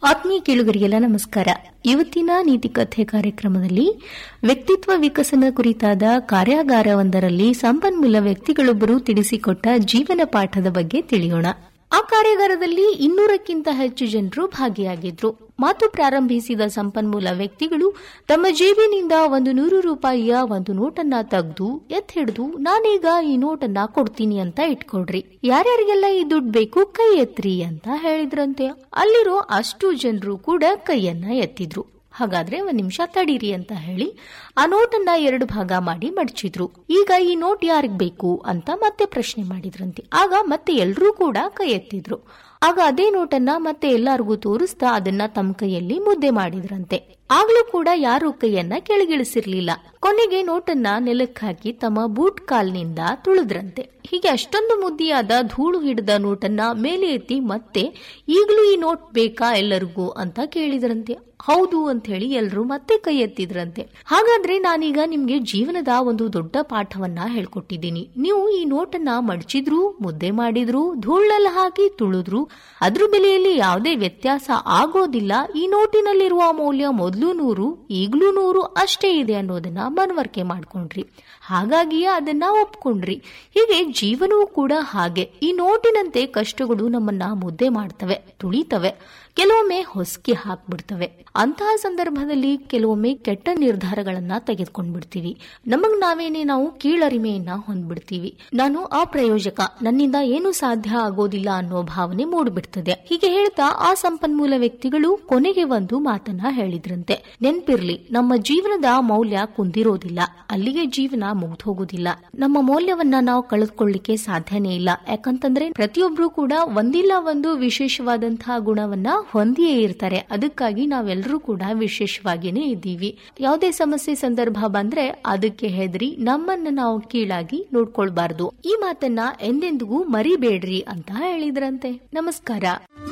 ಆತ್ಮೀಯ ಕೇಳುಗರಿಗೆಲ್ಲ ನಮಸ್ಕಾರ ಇವತ್ತಿನ ನೀತಿಕಥೆ ಕಾರ್ಯಕ್ರಮದಲ್ಲಿ ವ್ಯಕ್ತಿತ್ವ ವಿಕಸನ ಕುರಿತಾದ ಕಾರ್ಯಾಗಾರವೊಂದರಲ್ಲಿ ಸಂಪನ್ಮೂಲ ವ್ಯಕ್ತಿಗಳೊಬ್ಬರು ತಿಳಿಸಿಕೊಟ್ಟ ಜೀವನ ಪಾಠದ ಬಗ್ಗೆ ತಿಳಿಯೋಣ ಆ ಕಾರ್ಯಾಗಾರದಲ್ಲಿ ಇನ್ನೂರಕ್ಕಿಂತ ಹೆಚ್ಚು ಜನರು ಭಾಗಿಯಾಗಿದ್ರು ಮಾತು ಪ್ರಾರಂಭಿಸಿದ ಸಂಪನ್ಮೂಲ ವ್ಯಕ್ತಿಗಳು ತಮ್ಮ ಜೇಬಿನಿಂದ ಒಂದು ನೂರು ರೂಪಾಯಿಯ ಒಂದು ನೋಟನ್ನ ತೆಗೆದು ಎತ್ ಹಿಡಿದು ನಾನೀಗ ಈ ನೋಟನ್ನ ಕೊಡ್ತೀನಿ ಅಂತ ಇಟ್ಕೊಡ್ರಿ ಯಾರ್ಯಾರಿಗೆಲ್ಲ ಈ ದುಡ್ಡು ಬೇಕು ಕೈ ಎತ್ರಿ ಅಂತ ಹೇಳಿದ್ರಂತೆ ಅಲ್ಲಿರೋ ಅಷ್ಟು ಜನರು ಕೂಡ ಕೈಯನ್ನ ಎತ್ತಿದ್ರು ಹಾಗಾದ್ರೆ ಒಂದ್ ನಿಮಿಷ ತಡೀರಿ ಅಂತ ಹೇಳಿ ಆ ನೋಟನ್ನ ಎರಡು ಭಾಗ ಮಾಡಿ ಮಡಚಿದ್ರು ಈಗ ಈ ನೋಟ್ ಯಾರಿಗ್ ಬೇಕು ಅಂತ ಮತ್ತೆ ಪ್ರಶ್ನೆ ಮಾಡಿದ್ರಂತೆ ಆಗ ಮತ್ತೆ ಎಲ್ರೂ ಕೂಡ ಕೈ ಎತ್ತಿದ್ರು ಆಗ ಅದೇ ನೋಟನ್ನ ಮತ್ತೆ ಎಲ್ಲಾರ್ಗೂ ತೋರಿಸ್ತಾ ಅದನ್ನ ತಮ್ಮ ಕೈಯಲ್ಲಿ ಮುದ್ದೆ ಮಾಡಿದ್ರಂತೆ ಆಗ್ಲೂ ಕೂಡ ಯಾರು ಕೈಯನ್ನ ಕೆಳಗಿಳಿಸಿರ್ಲಿಲ್ಲ ಕೊನೆಗೆ ನೋಟನ್ನ ನೆಲಕ್ಕೆ ಹಾಕಿ ತಮ್ಮ ಬೂಟ್ ಕಾಲ್ನಿಂದ ತುಳಿದ್ರಂತೆ ಹೀಗೆ ಅಷ್ಟೊಂದು ಮುದ್ದಿಯಾದ ಧೂಳು ಹಿಡಿದ ನೋಟನ್ನ ಮೇಲೆ ಎತ್ತಿ ಮತ್ತೆ ಈಗಲೂ ಈ ನೋಟ್ ಬೇಕಾ ಎಲ್ಲರಿಗೂ ಅಂತ ಕೇಳಿದ್ರಂತೆ ಹೌದು ಅಂತ ಹೇಳಿ ಎಲ್ರು ಮತ್ತೆ ಕೈ ಎತ್ತಿದ್ರಂತೆ ಹಾಗಾದ್ರೆ ನಾನೀಗ ನಿಮ್ಗೆ ಜೀವನದ ಒಂದು ದೊಡ್ಡ ಪಾಠವನ್ನ ಹೇಳ್ಕೊಟ್ಟಿದ್ದೀನಿ ನೀವು ಈ ನೋಟನ್ನ ಮಡಚಿದ್ರು ಮುದ್ದೆ ಮಾಡಿದ್ರು ಧೂಳಲ್ಲಿ ಹಾಕಿ ತುಳಿದ್ರು ಅದ್ರ ಬೆಲೆಯಲ್ಲಿ ಯಾವುದೇ ವ್ಯತ್ಯಾಸ ಆಗೋದಿಲ್ಲ ಈ ನೋಟಿನಲ್ಲಿರುವ ಮೌಲ್ಯ ಮೊದಲು ನೂರು ಈಗ್ಲೂ ನೂರು ಅಷ್ಟೇ ಇದೆ ಅನ್ನೋದನ್ನ ಮನವರಿಕೆ ಮಾಡ್ಕೊಂಡ್ರಿ ಹಾಗಾಗಿಯೇ ಅದನ್ನ ಒಪ್ಕೊಂಡ್ರಿ ಹೀಗೆ ಜೀವನವೂ ಕೂಡ ಹಾಗೆ ಈ ನೋಟಿನಂತೆ ಕಷ್ಟಗಳು ನಮ್ಮನ್ನ ಮುದ್ದೆ ಮಾಡ್ತವೆ ತುಳಿತವೆ ಕೆಲವೊಮ್ಮೆ ಹೊಸಕಿ ಹಾಕ್ಬಿಡ್ತವೆ ಅಂತಹ ಸಂದರ್ಭದಲ್ಲಿ ಕೆಲವೊಮ್ಮೆ ಕೆಟ್ಟ ನಿರ್ಧಾರಗಳನ್ನ ತೆಗೆದುಕೊಂಡ್ಬಿಡ್ತೀವಿ ನಮಗ್ ನಾವೇನೆ ನಾವು ಕೀಳರಿಮೆಯನ್ನ ಹೊಂದ್ಬಿಡ್ತೀವಿ ನಾನು ಅಪ್ರಯೋಜಕ ನನ್ನಿಂದ ಏನು ಸಾಧ್ಯ ಆಗೋದಿಲ್ಲ ಅನ್ನೋ ಭಾವನೆ ಮೂಡ್ಬಿಡ್ತದೆ ಹೀಗೆ ಹೇಳ್ತಾ ಆ ಸಂಪನ್ಮೂಲ ವ್ಯಕ್ತಿಗಳು ಕೊನೆಗೆ ಒಂದು ಮಾತನ್ನ ಹೇಳಿದ್ರಂತೆ ನೆನ್ಪಿರ್ಲಿ ನಮ್ಮ ಜೀವನದ ಮೌಲ್ಯ ಕುಂದಿರೋದಿಲ್ಲ ಅಲ್ಲಿಗೆ ಜೀವನ ಮುಗ್ದು ಹೋಗುದಿಲ್ಲ ನಮ್ಮ ಮೌಲ್ಯವನ್ನ ನಾವು ಕಳೆದುಕೊಳ್ಳಿಕ್ಕೆ ಸಾಧ್ಯನೇ ಇಲ್ಲ ಯಾಕಂತಂದ್ರೆ ಪ್ರತಿಯೊಬ್ರು ಕೂಡ ಒಂದಿಲ್ಲ ಒಂದು ವಿಶೇಷವಾದಂತಹ ಗುಣವನ್ನ ಹೊಂದಿಯೇ ಇರ್ತಾರೆ ಅದಕ್ಕಾಗಿ ನಾವೆಲ್ಲರೂ ಕೂಡ ವಿಶೇಷವಾಗಿಯೇ ಇದ್ದೀವಿ ಯಾವುದೇ ಸಮಸ್ಯೆ ಸಂದರ್ಭ ಬಂದ್ರೆ ಅದಕ್ಕೆ ಹೆದರಿ ನಮ್ಮನ್ನ ನಾವು ಕೀಳಾಗಿ ನೋಡ್ಕೊಳ್ಬಾರ್ದು ಈ ಮಾತನ್ನ ಎಂದೆಂದಿಗೂ ಮರಿಬೇಡ್ರಿ ಅಂತ ಹೇಳಿದ್ರಂತೆ ನಮಸ್ಕಾರ